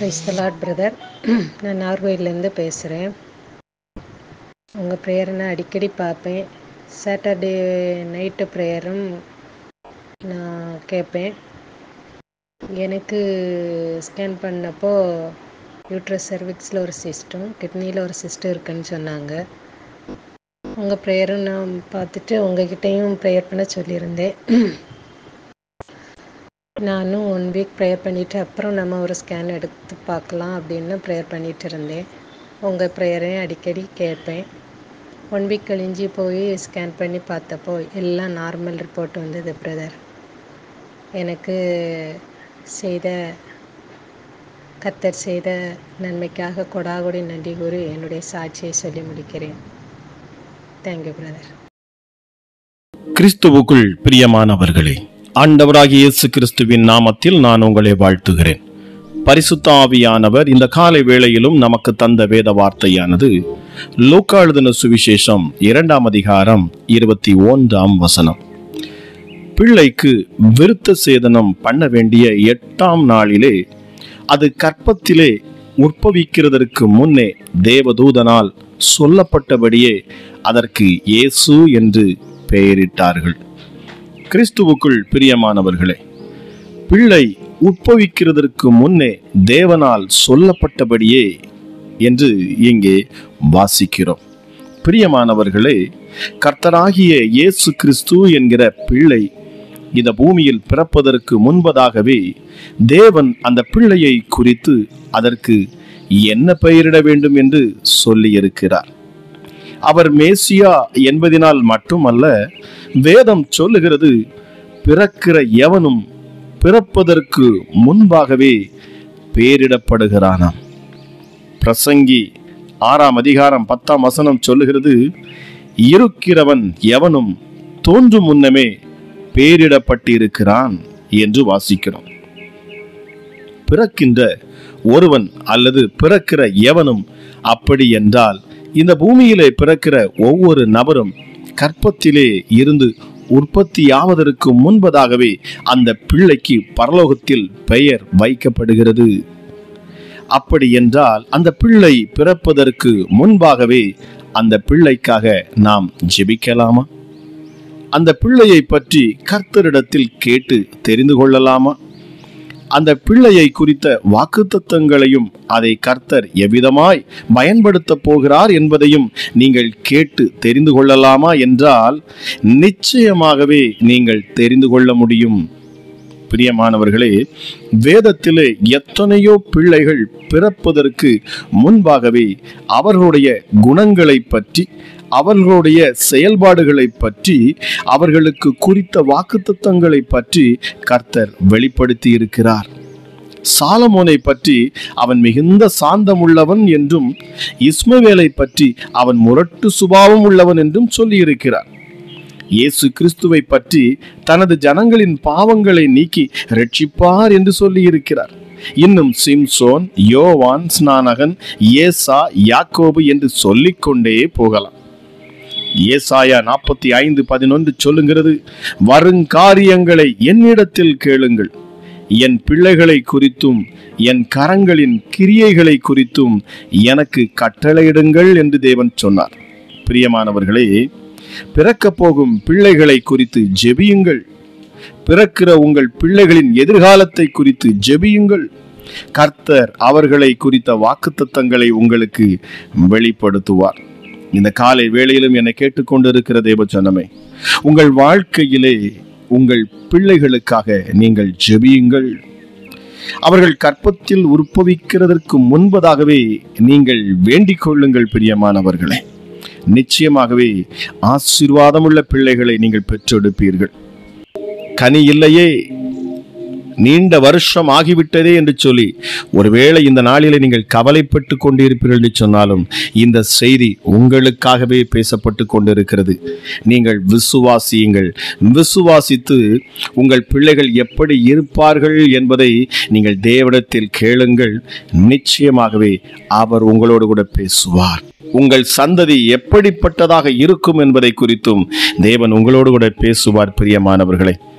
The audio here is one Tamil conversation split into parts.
ப்ரைஸ் த லார்ட் பிரதர் நான் நார்வேலேருந்து பேசுகிறேன் உங்கள் ப்ரேயரை நான் அடிக்கடி பார்ப்பேன் சாட்டர்டே நைட்டு ப்ரேயரும் நான் கேட்பேன் எனக்கு ஸ்கேன் பண்ணப்போ யூட்ரஸ் சர்விக்ஸில் ஒரு சிஸ்டம் கிட்னியில் ஒரு சிஸ்டம் இருக்குன்னு சொன்னாங்க உங்கள் ப்ரேயரும் நான் பார்த்துட்டு உங்ககிட்டையும் ப்ரேயர் பண்ண சொல்லியிருந்தேன் நானும் ஒன் வீக் ப்ரேயர் பண்ணிவிட்டு அப்புறம் நம்ம ஒரு ஸ்கேன் எடுத்து பார்க்கலாம் அப்படின்னு ப்ரேயர் பண்ணிகிட்டு இருந்தேன் உங்கள் ப்ரேயரையும் அடிக்கடி கேட்பேன் ஒன் வீக் கழிஞ்சு போய் ஸ்கேன் பண்ணி பார்த்தப்போ எல்லாம் நார்மல் ரிப்போர்ட் வந்தது பிரதர் எனக்கு செய்த கத்தர் செய்த நன்மைக்காக கொடாகொடி நன்றி கூறி என்னுடைய சாட்சியை சொல்லி முடிக்கிறேன் தேங்க்யூ பிரதர் கிறிஸ்துவுக்குள் பிரியமானவர்களே ஆண்டவராகிய இயேசு கிறிஸ்துவின் நாமத்தில் நான் உங்களை வாழ்த்துகிறேன் பரிசுத்த ஆவியானவர் இந்த காலை வேளையிலும் நமக்கு தந்த வேத வார்த்தையானது லூக்கா எழுதின சுவிசேஷம் இரண்டாம் அதிகாரம் இருபத்தி ஒன்றாம் வசனம் பிள்ளைக்கு விருத்த சேதனம் பண்ண வேண்டிய எட்டாம் நாளிலே அது கற்பத்திலே உற்பவிக்கிறதற்கு முன்னே தேவதூதனால் சொல்லப்பட்டபடியே அதற்கு இயேசு என்று பெயரிட்டார்கள் கிறிஸ்துவுக்குள் பிரியமானவர்களே பிள்ளை உட்பவிக்கிறதற்கு முன்னே தேவனால் சொல்லப்பட்டபடியே என்று இங்கே வாசிக்கிறோம் பிரியமானவர்களே கர்த்தராகிய இயேசு கிறிஸ்து என்கிற பிள்ளை இந்த பூமியில் பிறப்பதற்கு முன்பதாகவே தேவன் அந்த பிள்ளையை குறித்து அதற்கு என்ன பெயரிட வேண்டும் என்று சொல்லியிருக்கிறார் அவர் மேசியா என்பதினால் மட்டுமல்ல வேதம் சொல்லுகிறது பிறக்கிற எவனும் பிறப்பதற்கு முன்பாகவே பேரிடப்படுகிறானாம் பிரசங்கி ஆறாம் அதிகாரம் பத்தாம் வசனம் சொல்லுகிறது இருக்கிறவன் எவனும் தோன்றும் முன்னமே பேரிடப்பட்டிருக்கிறான் என்று வாசிக்கிறோம் பிறக்கின்ற ஒருவன் அல்லது பிறக்கிற எவனும் அப்படி என்றால் இந்த பூமியிலே பிறக்கிற ஒவ்வொரு நபரும் கற்பத்திலே இருந்து உற்பத்தியாவதற்கு முன்பதாகவே அந்த பிள்ளைக்கு பரலோகத்தில் பெயர் வைக்கப்படுகிறது அப்படி என்றால் அந்த பிள்ளை பிறப்பதற்கு முன்பாகவே அந்த பிள்ளைக்காக நாம் ஜெபிக்கலாமா அந்த பிள்ளையை பற்றி கர்த்தரிடத்தில் கேட்டு தெரிந்து கொள்ளலாமா அந்த பிள்ளையை குறித்த வாக்குத்தத்தங்களையும் அதை கர்த்தர் எவ்விதமாய் பயன்படுத்த போகிறார் என்பதையும் நீங்கள் கேட்டு தெரிந்து கொள்ளலாமா என்றால் நிச்சயமாகவே நீங்கள் தெரிந்து கொள்ள முடியும் பிரியமானவர்களே வேதத்திலே எத்தனையோ பிள்ளைகள் பிறப்பதற்கு முன்பாகவே அவர்களுடைய குணங்களை பற்றி அவர்களுடைய செயல்பாடுகளை பற்றி அவர்களுக்கு குறித்த வாக்குத்தத்தங்களை பற்றி கர்த்தர் வெளிப்படுத்தி இருக்கிறார் சாலமோனை பற்றி அவன் மிகுந்த சாந்தம் உள்ளவன் என்றும் இஸ்மவேலை பற்றி அவன் முரட்டு சுபாவம் உள்ளவன் என்றும் சொல்லியிருக்கிறார் இயேசு கிறிஸ்துவை பற்றி தனது ஜனங்களின் பாவங்களை நீக்கி ரட்சிப்பார் என்று சொல்லியிருக்கிறார் இன்னும் சிம்சோன் யோவான் ஸ்நானகன் ஏசா யாக்கோபு என்று சொல்லிக்கொண்டே போகலாம் ஏசாயா நாற்பத்தி ஐந்து பதினொன்று சொல்லுகிறது வருங்காரியங்களை என்னிடத்தில் கேளுங்கள் என் பிள்ளைகளை குறித்தும் என் கரங்களின் கிரியைகளை குறித்தும் எனக்கு கட்டளையிடுங்கள் என்று தேவன் சொன்னார் பிரியமானவர்களே பிறக்க போகும் பிள்ளைகளை குறித்து ஜெபியுங்கள் பிறக்கிற உங்கள் பிள்ளைகளின் எதிர்காலத்தை குறித்து ஜெபியுங்கள் கர்த்தர் அவர்களை குறித்த வாக்குத்தத்தங்களை உங்களுக்கு வெளிப்படுத்துவார் இந்த காலை வேளையிலும் என்னை கேட்டுக்கொண்டிருக்கிற தேவ ஜனமே உங்கள் வாழ்க்கையிலே உங்கள் பிள்ளைகளுக்காக நீங்கள் ஜெபியுங்கள் அவர்கள் கற்பத்தில் உற்பவிக்கிறதற்கு முன்பதாகவே நீங்கள் வேண்டிக் கொள்ளுங்கள் பிரியமானவர்களே நிச்சயமாகவே ஆசீர்வாதமுள்ள பிள்ளைகளை நீங்கள் பெற்றெடுப்பீர்கள் கனி இல்லையே நீண்ட வருஷம் ஆகிவிட்டதே என்று சொல்லி ஒருவேளை இந்த நாளிலே நீங்கள் கவலைப்பட்டு கொண்டிருப்பீர்கள் என்று சொன்னாலும் இந்த செய்தி உங்களுக்காகவே பேசப்பட்டு கொண்டிருக்கிறது நீங்கள் விசுவாசியுங்கள் விசுவாசித்து உங்கள் பிள்ளைகள் எப்படி இருப்பார்கள் என்பதை நீங்கள் தேவனிடத்தில் கேளுங்கள் நிச்சயமாகவே அவர் உங்களோடு கூட பேசுவார் உங்கள் சந்ததி எப்படிப்பட்டதாக இருக்கும் என்பதை குறித்தும் தேவன் உங்களோடு கூட பேசுவார் பிரியமானவர்களே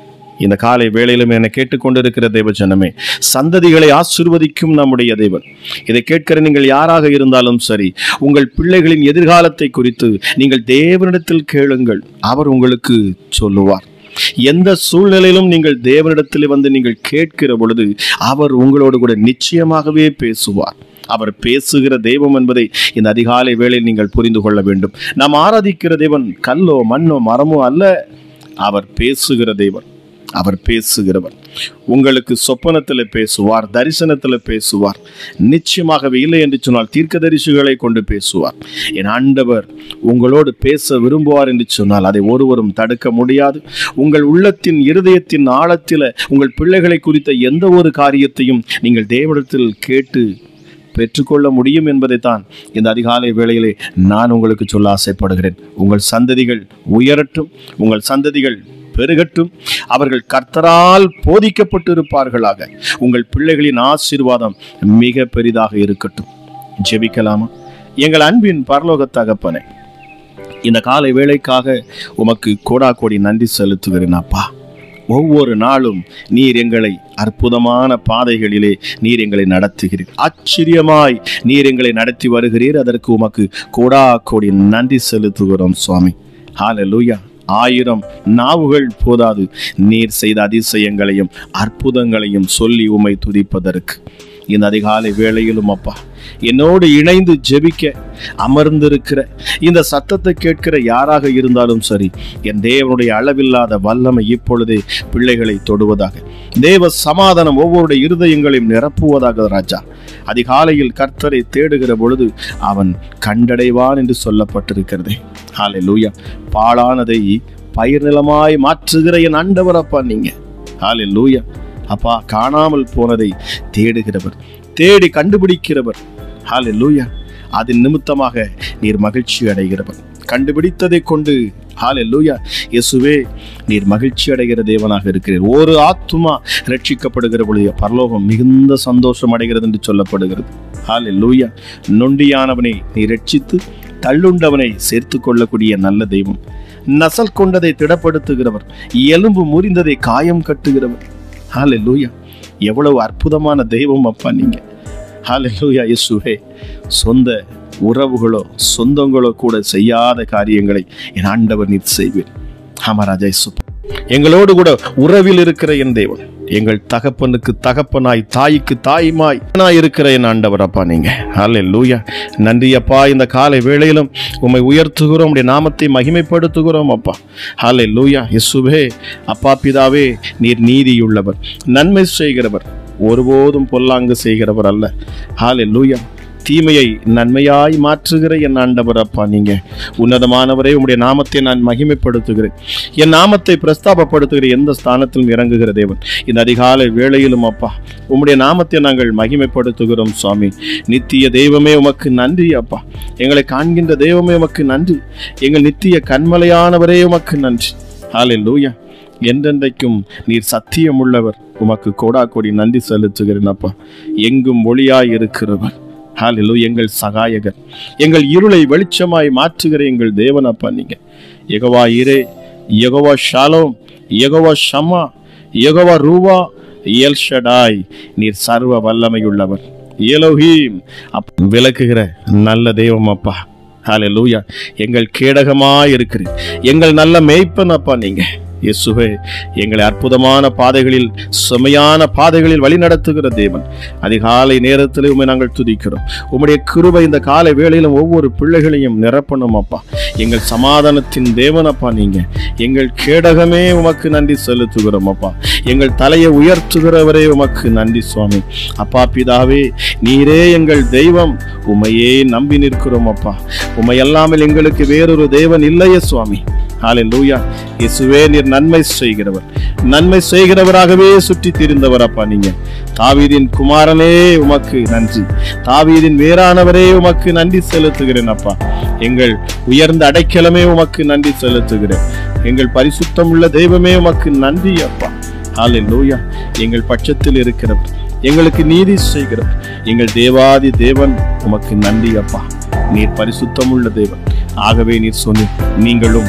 இந்த காலை வேளையிலும் என்னை கேட்டுக்கொண்டிருக்கிற தேவ ஜனமே சந்ததிகளை ஆசிர்வதிக்கும் நம்முடைய தேவன் இதை கேட்கிற நீங்கள் யாராக இருந்தாலும் சரி உங்கள் பிள்ளைகளின் எதிர்காலத்தை குறித்து நீங்கள் தேவனிடத்தில் கேளுங்கள் அவர் உங்களுக்கு சொல்லுவார் எந்த சூழ்நிலையிலும் நீங்கள் தேவனிடத்தில் வந்து நீங்கள் கேட்கிற பொழுது அவர் உங்களோடு கூட நிச்சயமாகவே பேசுவார் அவர் பேசுகிற தெய்வம் என்பதை இந்த அதிகாலை வேளையில் நீங்கள் புரிந்து கொள்ள வேண்டும் நாம் ஆராதிக்கிற தேவன் கல்லோ மண்ணோ மரமோ அல்ல அவர் பேசுகிற தேவன் அவர் பேசுகிறவர் உங்களுக்கு சொப்பனத்தில் பேசுவார் தரிசனத்தில் பேசுவார் நிச்சயமாகவே இல்லை என்று சொன்னால் தீர்க்கதரிசிகளை கொண்டு பேசுவார் என் ஆண்டவர் உங்களோடு பேச விரும்புவார் என்று சொன்னால் அதை ஒருவரும் தடுக்க முடியாது உங்கள் உள்ளத்தின் இருதயத்தின் ஆழத்தில் உங்கள் பிள்ளைகளை குறித்த எந்த ஒரு காரியத்தையும் நீங்கள் தேவனிடத்தில் கேட்டு பெற்றுக்கொள்ள முடியும் என்பதைத்தான் இந்த அதிகாலை வேளையிலே நான் உங்களுக்கு சொல்ல ஆசைப்படுகிறேன் உங்கள் சந்ததிகள் உயரட்டும் உங்கள் சந்ததிகள் பெருகட்டும் அவர்கள் கர்த்தரால் போதிக்கப்பட்டிருப்பார்களாக உங்கள் பிள்ளைகளின் ஆசீர்வாதம் மிக பெரிதாக இருக்கட்டும் ஜெபிக்கலாமா எங்கள் அன்பின் பரலோக தகப்பனே இந்த காலை வேளைக்காக உமக்கு கோடா கோடி நன்றி செலுத்துகிறேன் அப்பா ஒவ்வொரு நாளும் நீர் எங்களை அற்புதமான பாதைகளிலே நீர் எங்களை நடத்துகிறீர் ஆச்சரியமாய் நீர் எங்களை நடத்தி வருகிறீர் அதற்கு உமக்கு கோடா கோடி நன்றி செலுத்துகிறோம் சுவாமி ஹalleluya ஆயிரம் நாவுகள் போதாது நீர் செய்த அதிசயங்களையும் அற்புதங்களையும் சொல்லி உமை துதிப்பதற்கு இந்த அதிகாலை வேளையிலும் அப்பா என்னோடு இணைந்து ஜெபிக்க அமர்ந்திருக்கிற இந்த சத்தத்தை கேட்கிற யாராக இருந்தாலும் சரி என் தேவனுடைய அளவில்லாத வல்லமை இப்பொழுதே பிள்ளைகளை தொடுவதாக தேவ சமாதானம் ஒவ்வொரு இருதயங்களையும் நிரப்புவதாக ராஜா அதிகாலையில் கர்த்தரை தேடுகிற பொழுது அவன் கண்டடைவான் என்று சொல்லப்பட்டிருக்கிறதே ஹாலே லூயா பாழானதை பயிர் நிலமாய் மாற்றுகிற என் ஆண்டவர் அப்பா நீங்க ஹாலே லூயா அப்பா காணாமல் போனதை தேடுகிறவர் தேடி கண்டுபிடிக்கிறவர் ஹாலே லூயா அதன் நிமித்தமாக நீர் மகிழ்ச்சி அடைகிறவர் கண்டுபிடித்ததை கொண்டு ஹாலே லூயா இயேசுவே நீர் மகிழ்ச்சி அடைகிற தேவனாக இருக்கிறீர் ஒரு ஆத்துமா ரட்சிக்கப்படுகிற பொழுது பரலோகம் மிகுந்த சந்தோஷம் அடைகிறது என்று சொல்லப்படுகிறது ஹாலே லூயா நொண்டியானவனை நீ ரட்சித்து தள்ளுண்டவனை சேர்த்து கொள்ளக்கூடிய நல்ல தெய்வம் நசல் கொண்டதை திடப்படுத்துகிறவர் எலும்பு முறிந்ததை காயம் கட்டுகிறவர் ஹாலே லூயா எவ்வளவு அற்புதமான தெய்வம் அப்பா நீங்க ஹாலே லூயா இயேசுவே சொந்த உறவுகளோ சொந்தங்களோ கூட செய்யாத காரியங்களை என் ஆண்டவர் நீர் செய்வேன் ஆமா ராஜா இயேசு எங்களோடு கூட உறவில் இருக்கிற என் தேவன் எங்கள் தகப்பனுக்கு தகப்பனாய் தாய்க்கு தாயுமாய் நாய் இருக்கிற என் ஆண்டவர் அப்பா நீங்க ஹாலே லூயா நன்றி அப்பா இந்த காலை வேளையிலும் உம்மை உயர்த்துகிறோம் உடைய நாமத்தை மகிமைப்படுத்துகிறோம் அப்பா ஹாலே லூயா இயேசுவே அப்பா பிதாவே நீர் நீதியுள்ளவர் நன்மை செய்கிறவர் ஒருபோதும் பொல்லாங்கு செய்கிறவர் அல்ல ஹாலே லூயா தீமையை நன்மையாய் மாற்றுகிற என் ஆண்டவர் அப்பா நீங்க உன்னதமானவரே உம்முடைய நாமத்தை நான் மகிமைப்படுத்துகிறேன் என் நாமத்தை பிரஸ்தாபப்படுத்துகிற எந்த ஸ்தானத்திலும் இறங்குகிற தேவன் இந்த அதிகாலை வேளையிலும் அப்பா உம்முடைய நாமத்தை நாங்கள் மகிமைப்படுத்துகிறோம் சுவாமி நித்திய தெய்வமே உமக்கு நன்றி அப்பா எங்களை காண்கின்ற தெய்வமே உமக்கு நன்றி எங்கள் நித்திய கண்மலையானவரே உமக்கு நன்றி ஹாலே லூயா என்றென்றைக்கும் நீர் சத்தியம் உள்ளவர் உமக்கு கோடா கோடி நன்றி செலுத்துகிறேன் அப்பா எங்கும் ஒளியாய் இருக்கிறவர் ஹாலிலு எங்கள் சகாயகர் எங்கள் இருளை வெளிச்சமாய் மாற்றுகிற எங்கள் தேவன் அப்பா நீங்க எகவா இரே எகவா ஷாலோம் எகவா ஷமா எகவா ரூவா எல் ஷடாய் நீர் சர்வ வல்லமையுள்ளவர் எலோஹீம் அப் விளக்குகிற நல்ல தெய்வம் அப்பா ஹாலே லூயா எங்கள் கேடகமாய் இருக்கிறேன் எங்கள் நல்ல மேய்ப்பன் அப்பா நீங்க இயேசுவே எங்களை அற்புதமான பாதைகளில் சுமையான பாதைகளில் வழி நடத்துகிற தேவன் அதிகாலை நேரத்தில் உண்மை நாங்கள் துதிக்கிறோம் உம்முடைய கிருபை இந்த காலை வேளையிலும் ஒவ்வொரு பிள்ளைகளையும் நிரப்பணும் அப்பா எங்கள் சமாதானத்தின் தேவன் அப்பா நீங்க எங்கள் கேடகமே உமக்கு நன்றி செலுத்துகிறோம் அப்பா எங்கள் தலையை உயர்த்துகிறவரே உமக்கு நன்றி சுவாமி அப்பா பிதாவே நீரே எங்கள் தெய்வம் உமையே நம்பி நிற்கிறோம் அப்பா உமை அல்லாமல் எங்களுக்கு வேறொரு தேவன் இல்லையே சுவாமி ஹாலே லூயா இயேசுவே நீர் நன்மை செய்கிறவர் நன்மை செய்கிறவராகவே சுற்றி திரிந்தவர் அப்பா நீங்க தாவீதின் குமாரனே உமக்கு நன்றி தாவீதின் வேறானவரே உமக்கு நன்றி செலுத்துகிறேன் அப்பா எங்கள் உயர்ந்த அடைக்கலமே உமக்கு நன்றி செலுத்துகிறேன் எங்கள் பரிசுத்தம் உள்ள தெய்வமே உமக்கு நன்றி அப்பா ஹாலே லூயா எங்கள் பட்சத்தில் இருக்கிறவர் எங்களுக்கு நீதி செய்கிறவர் எங்கள் தேவாதி தேவன் உமக்கு நன்றி அப்பா நீர் பரிசுத்தமுள்ள தேவன் ஆகவே நீர் சொன்னீர் நீங்களும்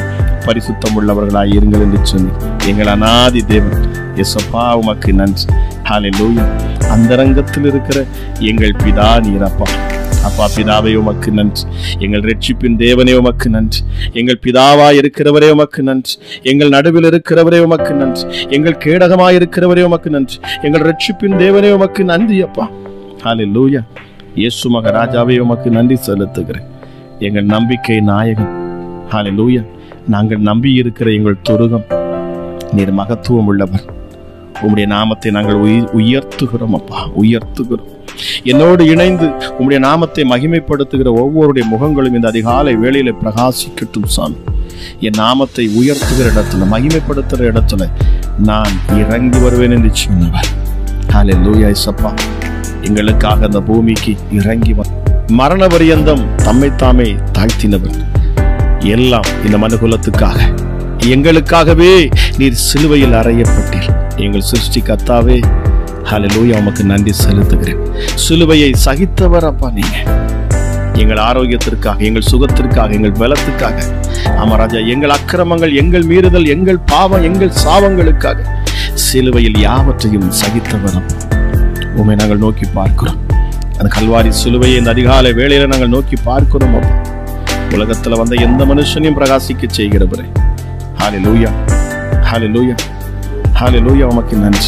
பரிசுத்தம் உள்ளவர்களாய் இருங்கள் என்று சொல்லி எங்கள் அனாதி தேவன் எசப்பா உமக்கு நன்றி ஹalleluya அந்தரங்கத்தில் இருக்கிற எங்கள் பிதா நீரப்பா அப்பா பிதாவே உமக்கு நன்றி எங்கள் ரட்சிப்பின் தேவனே உமக்கு நன்றி எங்கள் பிதாவா இருக்கிறவரே உமக்கு நன்றி எங்கள் நடுவில் இருக்கிறவரே உமக்கு நன்றி எங்கள் கேடகமா இருக்கிறவரே உமக்கு நன்றி எங்கள் ரட்சிப்பின் தேவனே உமக்கு நன்றி அப்பா ஹalleluya இயேசு மகராஜாவே உமக்கு நன்றி செலுத்துகிறேன் எங்கள் நம்பிக்கை நாயகன் ஹalleluya நாங்கள் நம்பி இருக்கிற எங்கள் துருகம் நீர் மகத்துவம் உள்ளவர் உம்முடைய நாமத்தை நாங்கள் உயி- உயர்த்துகிறோம் அப்பா உயர்த்துகிறோம் என்னோடு இணைந்து உம்முடைய நாமத்தை மகிமைப்படுத்துகிற ஒவ்வொருடைய முகங்களும் இந்த அதிகாலை வேளையில பிரகாசிக்கட்டும் சாமி என் நாமத்தை உயர்த்துகிற இடத்துல மகிமைப்படுத்துகிற இடத்துல நான் இறங்கி வருவேன் என்று சொன்னவர் ஹalleluya இயேசப்பா எங்களுக்காக அந்த பூமிக்கு இறங்கி வ மரண பரியந்தம் தம்மை தாமே தாழ்த்தினவர் எல்லாம் இந்த மனுகுலத்துக்காக எங்களுக்காகவே நீர் சிலுவையில் அறையப்பட்டீர் எங்கள் சிருஷ்டி கத்தாவே ஹalleluya உமக்கு நன்றி செலுத்துகிறேன் சிலுவையை சகித்தவர் அப்பா நீங்க எங்கள் ஆரோக்கியத்திற்காக எங்கள் சுகத்திற்காக எங்கள் பலத்துக்காக ஆமா ராஜா எங்கள் அக்கிரமங்கள் எங்கள் மீறுதல் எங்கள் பாவம் எங்கள் சாபங்களுக்காக சிலுவையில் யாவற்றையும் சகித்தவர் அப்பா உண்மை நாங்கள் நோக்கி பார்க்கிறோம் அந்த கல்வாரி சிலுவையை இந்த அதிகாலை வேளையில நாங்கள் நோக்கி பார்க்கிறோம் அப்பா உலகத்துல வந்த எந்த மனுஷனையும் பிரகாசிக்க செய்கிறவரே ஹalleluya ஹalleluya ஹalleluya உமக்கு நன்றி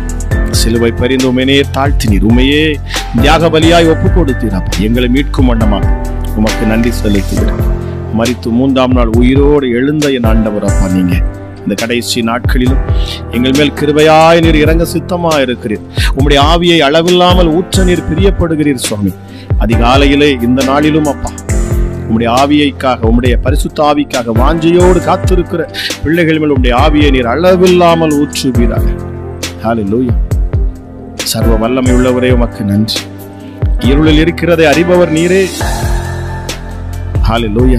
சிலுவை பரிந்து உமையே தாழ்த்தினீர் உமையே தியாக பலியாய் ஒப்பு கொடுத்தீர் அப்பா எங்களை மீட்கும் வண்ணமாக உமக்கு நன்றி செலுத்துகிறேன் மரித்து மூன்றாம் நாள் உயிரோடு எழுந்த என் ஆண்டவர் அப்பா நீங்க இந்த கடைசி நாட்களிலும் எங்கள் மேல் கிருபையாய் நீர் இறங்க சித்தமா இருக்கிறீர் உம்முடைய ஆவியை அளவில்லாமல் ஊற்ற நீர் பிரியப்படுகிறீர் சுவாமி அதிகாலையிலே இந்த நாளிலும் அப்பா உம்முடைய ஆவியைக்காக உம்முடைய பரிசுத்த ஆவிக்காக வாஞ்சையோடு காத்திருக்கிற பிள்ளைகள் மேல் உம்முடைய ஆவியை நீர் அளவில்லாமல் ஊற்றுவீராக ஹalleluya சர்வ வல்லமை உள்ளவரே உமக்கு நன்றி இருளில் இருக்கிறதை அறிபவர் நீரே ஹalleluya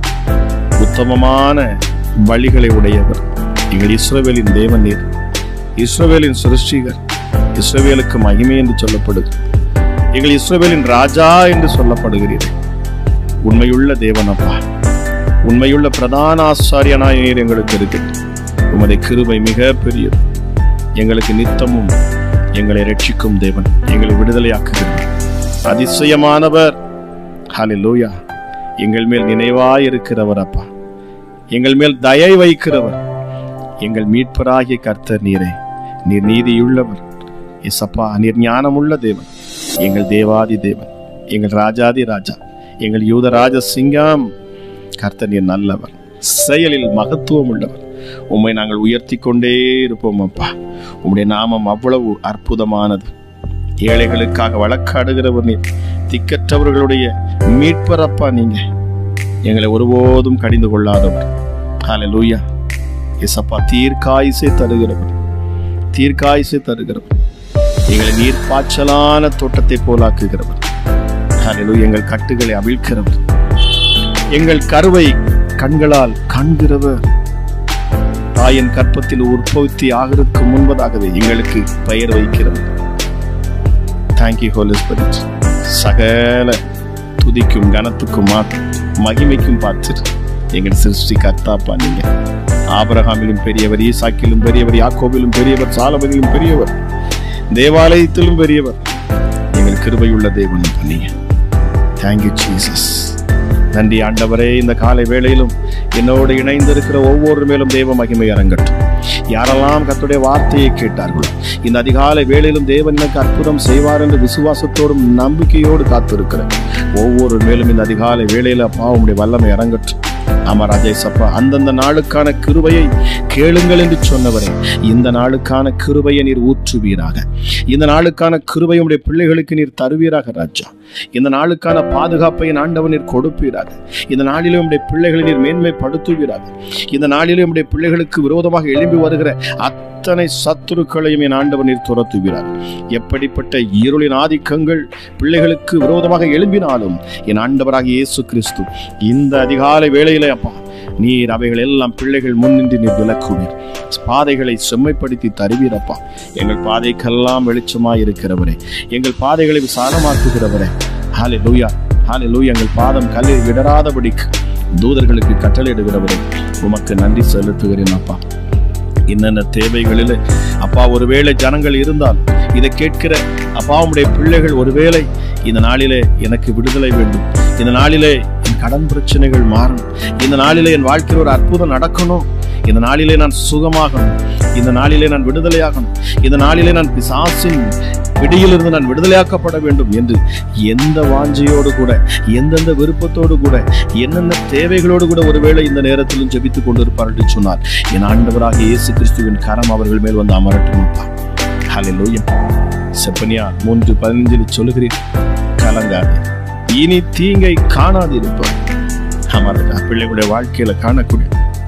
உத்தமமான வழிகளை உடையவர் எங்கள் இஸ்ரவேலின் தேவன் நீர் இஸ்ரவேலின் சிருஷ்டிகர் இஸ்ரவேலுக்கு மகிமை என்று சொல்லப்படுது எங்கள் இஸ்ரவேலின் ராஜா என்று சொல்லப்படுகிறீர் உண்மையுள்ள தேவனப்பா உண்மையுள்ள பிரதான ஆசாரியனாய் நீர் எங்களுக்கு இருக்கு உமது கிருபை மிக பெரியது எங்களுக்கு நித்தமும் எங்களை ரட்சிக்கும் தேவன் எங்களை விடுதலையாக்குகிறவர் அதிசயமானவர் ஹalleluya எங்கள் மேல் நினைவாய் இருக்கிறவர் அப்பா எங்கள் மேல் தயை வைக்கிறவர் எங்கள் மீட்பராகிய கர்த்தர் நீரே நீர் நீதியுள்ளவர் எசப்பா நீர் ஞானமுள்ள தேவன் எங்கள் தேவாதி தேவன் எங்கள் ராஜாதி ராஜா எங்கள் யூதராஜ சிங்கம் கர்த்தர் நீர் நல்லவர் செயலில் மகத்துவம் உள்ளவர் உம்மை நாங்கள் உயர்த்தி கொண்டே இருப்போம் அப்பா உம்முடைய நாமம் அவ்வளவு அற்புதமானது ஏழைகளுக்காக வழக்காடுகிறவர் நீர் திக்கற்றவர்களுடைய மீட்பரப்பா நீங்க எங்களை ஒருபோதும் கடிந்து கொள்ளாதவர் ஹalleluya இசப்பா தீர்க்காயுசை தருகிறவர் தீர்க்காயுசை தருகிறவர் எங்களை நீர்ப்பாய்ச்சலான தோட்டத்தை போலாக்குகிறவர் ஹalleluya எங்கள் கட்டுகளை அவிழ்க்கிறவர் எங்கள் கருவை கண்களால் காண்கிறவர் தாயின் கற்பத்தில் உற்பத்தி ஆகிறதுக்கு முன்பதாகவே எங்களுக்கு பெயர் வைக்கிறவர் தேங்க்யூ ஹோலி ஸ்பிரிட் சகல துதிக்கும் கனத்துக்கும் மா- மகிமைக்கும் பார்த்து எங்கள் சிருஷ்டி கர்த்தாப்பா நீங்க ஆபரகாமிலும் பெரியவர் ஈசாக்கிலும் பெரியவர் யாக்கோபிலும் பெரியவர் சாலமனிலும் பெரியவர் தேவாலயத்திலும் பெரியவர் எங்கள் கிருபையுள்ள தேவன் நீங்க தேங்க்யூ ஜீசஸ் நன்றி ஆண்டவரே இந்த காலை வேளையிலும் என்னோடு இணைந்திருக்கிற ஒவ்வொரு மேலும் தெய்வ மகிமை இறங்கட்டும் யாரெல்லாம் கர்த்தருடைய வார்த்தையை கேட்டார்களோ இந்த அதிகாலை வேளையிலும் தேவன் எனக்கு அற்புதம் செய்வார் என்று விசுவாசத்தோடும் நம்பிக்கையோடு காத்திருக்கிறேன் ஒவ்வொரு மேலும் இந்த அதிகாலை வேளையில அப்பா உம்முடைய வல்லமை இறங்கட்டும் ஆமா ராஜேசப்பா அந்தந்த நாளுக்கான கிருபையை கேளுங்கள் என்று சொன்னவரே இந்த நாளுக்கான கிருபையை நீர் ஊற்றுவீராக இந்த நாளுக்கான கிருபை உடைய பிள்ளைகளுக்கு நீர் தருவீராக ராஜா இந்த நாளுக்கான பாதுகாப்பை என் ஆண்டவன் நீர் கொடுப்பீராக இந்த நாளிலே உடைய பிள்ளைகளை நீர் மேன்மைப்படுத்துவீராக இந்த நாளிலே உடைய பிள்ளைகளுக்கு விரோதமாக எழும்பி வருகிற அத்தனை சத்துருக்களையும் என் ஆண்டவன் நீர் துரத்துவீராக எப்படிப்பட்ட இருளின் ஆதிக்கங்கள் பிள்ளைகளுக்கு விரோதமாக எழும்பினாலும் என் ஆண்டவராக இயேசு கிறிஸ்து இந்த அதிகாலை வேளையிலே அப்பா நீர் அவைகள் எல்லாம் பிள்ளைகள் முன்னின்று நீர் விளக்குவீர் பாதைகளை செம்மைப்படுத்தி தருவீரப்பா எங்கள் பாதைக்கெல்லாம் வெளிச்சமாய் இருக்கிறவரே எங்கள் பாதைகளை விசாலமாக்குகிறவரே ஹாலே லூயா ஹாலே லூயா எங்கள் பாதம் கல்லில் விடராதபடிக்கு தூதர்களுக்கு கட்டளையிடுகிறவரே உமக்கு நன்றி செலுத்துகிறேன் அப்பா என்னென்ன தேவைகளில் அப்பா ஒருவேளை ஜனங்கள் இருந்தால் இதை கேட்கிற அப்பா உம்முடைய பிள்ளைகள் ஒருவேளை இந்த நாளிலே எனக்கு விடுதலை வேண்டும் இந்த நாளிலே என் கடன் பிரச்சனைகள் மாறணும் இந்த நாளிலே என் வாழ்க்கையில் ஒரு அற்புதம் நடக்கணும் இந்த நாளிலே நான் சுகமாகணும் இந்த நாளிலே நான் விடுதலையாகணும் இந்த நாளிலே நான் பிசாசின் பிடியிலிருந்து நான் விடுதலையாக்கப்பட வேண்டும் என்று எந்த வாஞ்சையோடு கூட எந்தெந்த விருப்பத்தோடு கூட என்னென்ன தேவைகளோடு கூட ஒருவேளை இந்த நேரத்திலும் ஜெபித்துக் கொண்டிருப்பார்கள் சொன்னார் என் ஆண்டவராக இயேசு கிறிஸ்துவின் கரம் அவர்கள் மேல் வந்து அமரட்டும் அப்பா ஹalleluya செப்பனியா மூன்று பதினஞ்சில் சொல்லுகிறேன் கலங்காதே இனி தீங்கை காணாதிருப்பார் அமரா பிள்ளைகளுடைய வாழ்க்கையில காணக்கூடிய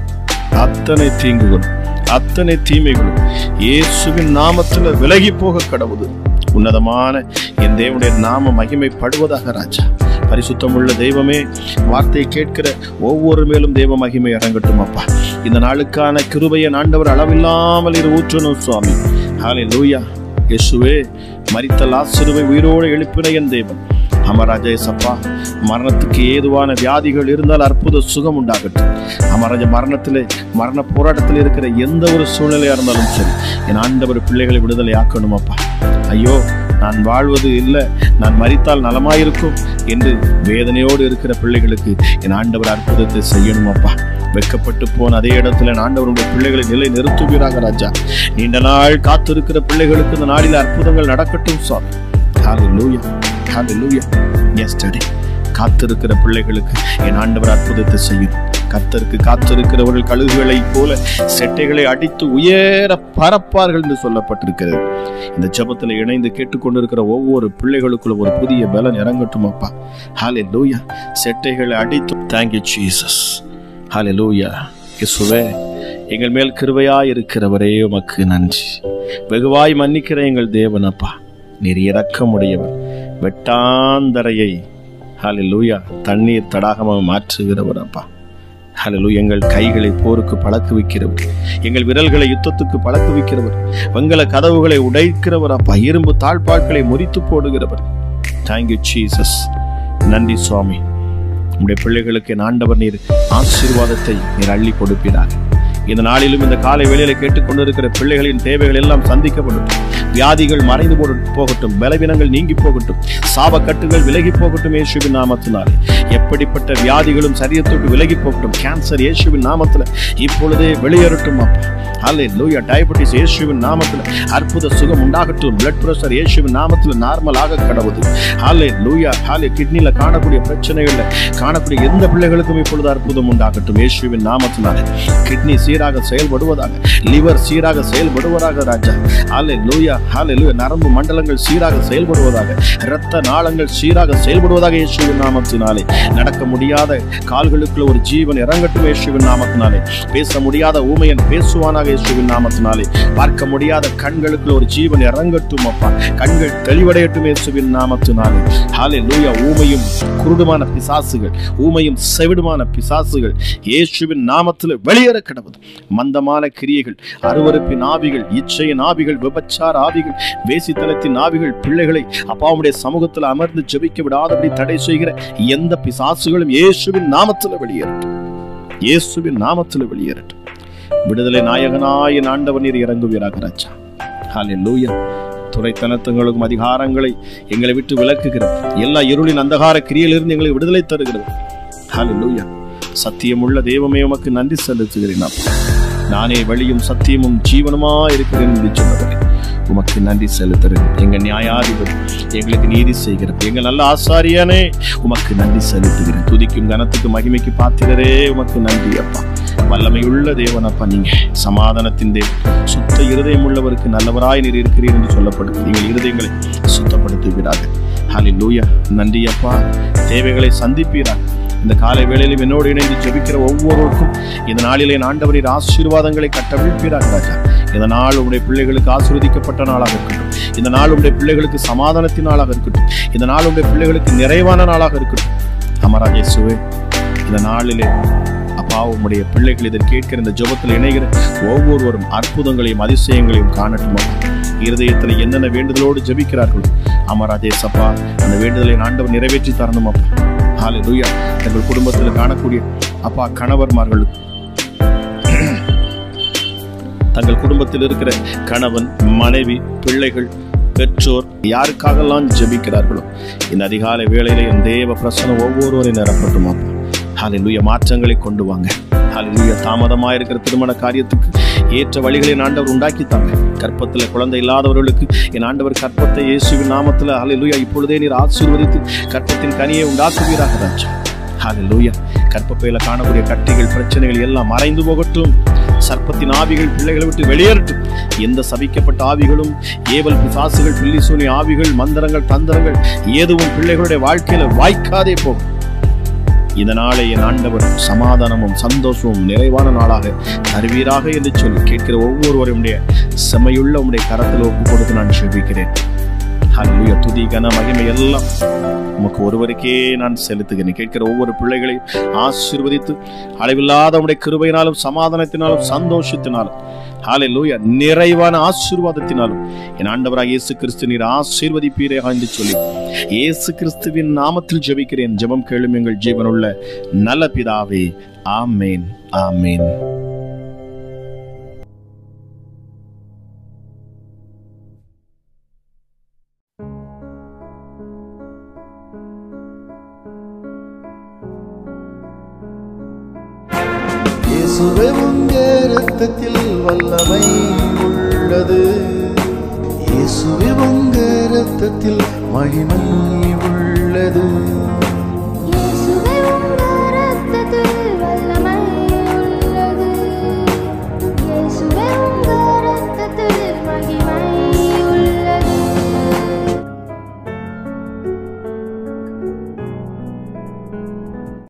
அத்தனை தீங்குகளும் அத்தனை தீமைகளும் இயேசுவின் நாமத்துல விலகி போக கடவுது உன்னதமான என் தேவனுடைய நாம மகிமைப்படுவதாக ராஜா பரிசுத்தமுள்ள தெய்வமே வார்த்தையை கேட்கிற ஒவ்வொரு மேலும் தெய்வ மகிமை இறங்கட்டும் அப்பா இந்த நாளுக்கான கிருபையை ஆண்டவர் அளவில்லாமல் இரு ஊற்றணும் சுவாமி ஹாலே லூயா இயேசுவே மரித்த லாசருவை உயிரோடு எழுப்பின என் தேவன் அமராஜா சப்பா மரணத்துக்கு ஏதுவான வியாதிகள் இருந்தால் அற்புத சுகம் உண்டாகட்டும் அமராஜ மரணத்திலே மரண போராட்டத்தில் இருக்கிற எந்த ஒரு சூழ்நிலையா இருந்தாலும் சரி என் ஆண்டவர் பிள்ளைகளை விடுதலை ஆக்கணும் அப்பா ஐயோ நான் வாழ்வது இல்லை நான் மரித்தால் நலமாயிருக்கும் என்று வேதனையோடு இருக்கிற பிள்ளைகளுக்கு என் ஆண்டவர் அற்புதத்தை செய்யணும் அப்பா வெக்கப்பட்டு போன அதே இடத்துல என் ஆண்டவருடைய பிள்ளைகளை நிலை நிறுத்துவீராக ராஜா நீண்ட நாள் காத்திருக்கிற பிள்ளைகளுக்கு இந்த நாளில் அற்புதங்கள் நடக்கட்டும் சுவாமி ஹalleluya ஹalleluya yesterday காத்திருக்கிற பிள்ளைகளுக்கு என் ஆண்டவர் அற்புதத்தை செய்யும் கர்த்தருக்கு காத்திருக்கிறவர்கள் கழுகுகளைப் போல செட்டைகளை அடித்து உயர பறப்பார்கள் என்று சொல்லப்பட்டிருக்கிறது இந்த ஜெபத்தில் இணைந்து கேட்டுக்கொண்டிருக்கிற ஒவ்வொரு பிள்ளைகளுக்குள்ள ஒரு புதிய பலன் இறங்கட்டும் அப்பா ஹாலே லூயா செட்டைகளை அடித்து தேங்க்யூ ஜீசஸ் ஹாலே லூயா இசுவே எங்கள் மேல் கிருபையாய் இருக்கிறவரே உமக்கு நன்றி வெகுவாய் மன்னிக்கிற எங்கள் தேவன் அப்பா நீர் இரக்கமுடையவர் வெட்டாந்தரையை ஹalleluya தண்ணீர் தடாகமாக மாற்றுகிறவர் அப்பா ஹalleluya எங்கள் கைகளை போருக்கு பழக்க வைக்கிறவர் எங்கள் விரல்களை யுத்தத்துக்கு பழக்க வைக்கிறவர் வெங்கல கதவுகளை உடைக்கிறவர் அப்பா இரும்பு தாழ்பாட்களை முறித்து போடுகிறவர் தேங்க்யூ ஜீசஸ் நன்றி சுவாமி உம்முடைய பிள்ளைகளுக்கு என் ஆண்டவர் நீர் ஆசீர்வாதத்தை நீர் அள்ளி கொடுப்பீராக இந்த நாளிலும் இந்த காலை வேளையில கேட்டுக்கொண்டிருக்கிற பிள்ளைகளின் தேவைகள் எல்லாம் சந்திக்கப்படும் வியாதிகள் மறைந்து போடு- போகட்டும் பலவீனங்கள் நீங்கி போகட்டும் சாபக்கட்டுகள் விலகி போகட்டும் இயேசுவின் நாமத்தினாலே எப்படிப்பட்ட வியாதிகளும் சரியத்தொட்டு விலகி போகட்டும் கேன்சர் இயேசுவின் நாமத்துல இப்பொழுதே வெளியேறட்டும் அப்பா ஹலே லூயா டயபெட்டிஸ் இயேசுவின் நாமத்துல அற்புத சுகம் உண்டாகட்டும் பிளட் பிரஷர் இயேசுவின் நாமத்துல நார்மலாக கடவுது ஹாலே லூயா ஹாலே கிட்னில காணக்கூடிய பிரச்சனைகள்ல காணக்கூடிய எந்த பிள்ளைகளுக்கும் இப்பொழுது அற்புதம் உண்டாகட்டும் இயேசுவின் நாமத்தினால கிட்னி சீராக செயல்படுவதாக லிவர் சீராக செயல்படுவதாக ராஜா ஹாலே லூயா ஹாலே லூயா நரம்பு மண்டலங்கள் சீராக செயல்படுவதாக இரத்த நாளங்கள் சீராக செயல்படுவதாக இயேசுவின் நாமத்தினாலே நடக்க முடியாத கால்களுக்குள்ள ஒரு ஜீவன் இறங்கட்டும் இயேசுவின் நாமத்தினாலே பேச முடியாத ஊமையன் பேசுவானாக இயேசுவின் நாமத்தினாலே பார்க்க முடியாத கண்களுக்குள்ள ஒரு ஜீவன் இறங்கட்டும் அப்பா கண்கள் தெளிவடையட்டும் இயேசுவின் நாமத்தினாலே ஹாலே லூயா ஊமையும் குருடுமான பிசாசுகள் ஊமையும் செவிடுமான பிசாசுகள் இயேசுவின் நாமத்தில் வெளியேற கிடவது மந்தமான கிரியைகள் அருவருப்பின் ஆவிகள் இச்சையின் ஆவிகள் விபச்சார ஆவிகள் வேசித்தனத்தின் ஆவிகள் பிள்ளைகளை அப்பாவுடைய சமூகத்தில் அமர்ந்து ஜெபிக்க விடாதபடி தடை செய்கிற எந்த பிசாசுகளும் இயேசுவின் நாமத்தில் வெளியேறட்டும் இயேசுவின் நாமத்தில் வெளியேறட்டும் விடுதலை நாயகனாய ஆண்டவர் நீர் இறங்குவீராக ராஜா ஹalleluya துறைத்தனத்துங்களுக்கும் அதிகாரங்களை எங்களை விட்டு விலக்குகிற எல்லா இருளின் அந்தகார கிரியிலிருந்து எங்களை விடுதலை தருகிறது ஹalleluya சத்தியமுள்ள தெய்வமே உமக்கு நன்றி செலுத்துகிறேன் அப்பா. நானே வழியும் சத்தியமும் ஜீவனுமா இருக்கிறேன் என்று சொன்னவரே உமக்கு நன்றி செலுத்துகிறேன் எங்க நியாயாதிபதி எங்களுக்கு நீதி செய்கிறது எங்க நல்ல ஆசாரியனே உமக்கு நன்றி செலுத்துகிறேன் துதிக்கும் கனத்துக்கு மகிமைக்கு பாத்திரரே உமக்கு நன்றி அப்பா வல்லமையுள்ள தேவன் அப்பா நீங்க சமாதானத்தின் தேவன் சுத்த இருதயம் உள்ளவருக்கு நல்லவராய் நீர் இருக்கிறீர் என்று சொல்லப்படுகிறது நீங்கள் இருதயங்களை சுத்தப்படுத்துகிறார்கள் ஹாலி லூயா நன்றி அப்பா தேவைகளை சந்திப்பீராக இந்த காலை வேளையிலும் என்னோடு இணைந்து ஜெபிக்கிற ஒவ்வொருவருக்கும் இந்த நாளிலே என் ஆண்டவரின் ஆசீர்வாதங்களை கட்டவிழ்ப்பீராக ராஜா இந்த நாள் உடைய பிள்ளைகளுக்கு ஆசீர்வதிக்கப்பட்ட நாளாக இருக்கட்டும் இந்த நாள் உடைய பிள்ளைகளுக்கு சமாதானத்தின் நாளாக இருக்கட்டும் இந்த நாள் உடைய பிள்ளைகளுக்கு நிறைவான நாளாக இருக்கட்டும் அமராஜ் இயேசுவே இந்த நாளிலே அப்பா உம்முடைய பிள்ளைகள் இதை கேட்கிற இந்த ஜெபத்தில் இணைகிற ஒவ்வொருவரும் அற்புதங்களையும் அதிசயங்களையும் காணட்டும் அப்பா. இருதயத்தில் என்னென்ன வேண்டுதலோடு ஜெபிக்கிறார்களோ அமராஜே சப்பா அந்த வேண்டுதலை ஆண்டவர் நிறைவேற்றி தரணும் அப்பா ஹalleluya எங்கள் குடும்பத்தில் காணக்கூடிய அப்பா கணவர்மார்கள் தங்கள் குடும்பத்தில் இருக்கிற கணவன் மனைவி பிள்ளைகள் பெற்றோர் யாருக்காகலாம் ஜெபிக்கிறார்களோ இந்த அதிகாலை வேளையில என் தேவ பிரசனம் ஒவ்வொருவரையும் நிரப்பட்டும் அப்பா ஹalleluya மாற்றங்களை கொண்டு வாங்க ஹalleluya தாமதமா இருக்கிற திருமண காரியத்துக்கு ஏற்ற வழிகளை என் ஆண்டவர் உண்டாக்கி தாங்க கற்பத்தில் குழந்தை இல்லாதவர்களுக்கு என் ஆண்டவர் கற்பத்தை இயேசுவின் நாமத்தில் ஹalleluya இப்பொழுதே நீர் ஆசீர்வதித்து கற்பத்தின் கனியை உண்டாக்குவீராக ராஜா ஹalleluya கற்பப்பையில காணக்கூடிய கட்டிகள் பிரச்சனைகள் எல்லாம் மறைந்து போகட்டும் சர்ப்பத்தின் ஆவிகள் பிள்ளைகளை விட்டு வெளியேறட்டும் எந்த சபிக்கப்பட்ட ஆவிகளும் ஏவல் பிசாசுகள் பில்லிசூனி ஆவிகள் மந்திரங்கள் தந்திரங்கள் எதுவும் பிள்ளைகளுடைய வாழ்க்கையில வாய்க்காதே போகும் இந்த நாளை என் ஆண்டவர் சமாதானமும் சந்தோஷமும் நிறைவான நாளாக தருவீராக என்று சொல்லி கேட்கிற ஒவ்வொருவருடைய செம்மையுள்ள உம்முடைய கரத்தில் ஒப்பு கொடுத்து நான் செபிக்கிறேன் ஹalleluya துதி கன மகிமை எல்லாம் உமக்கு ஒருவருக்கே நான் செலுத்துகிறேன் கேட்கிற ஒவ்வொரு பிள்ளைகளையும் ஆசீர்வதித்து அளவில்லாத உடைய கிருபையினாலும் சமாதானத்தினாலும் சந்தோஷத்தினாலும் ஹalleluya நிறைவான ஆசீர்வாதத்தினாலும் என் ஆண்டவராக இயேசு கிறிஸ்து நீர் ஆசீர்வதிப்பீரே என்று சொல்லி இயேசு கிறிஸ்துவின் நாமத்தில் ஜெபிக்கிறேன் ஜெபம் கேளும் எங்கள் ஜீவனுள்ள நல்ல பிதாவே ஆமேன் ஆமேன் இயேசுவே உங்க இரத்தத்தில் வல்லமை உள்ளது இயேசுவே உங்க இரத்தத்தில் மகிமை உள்ளது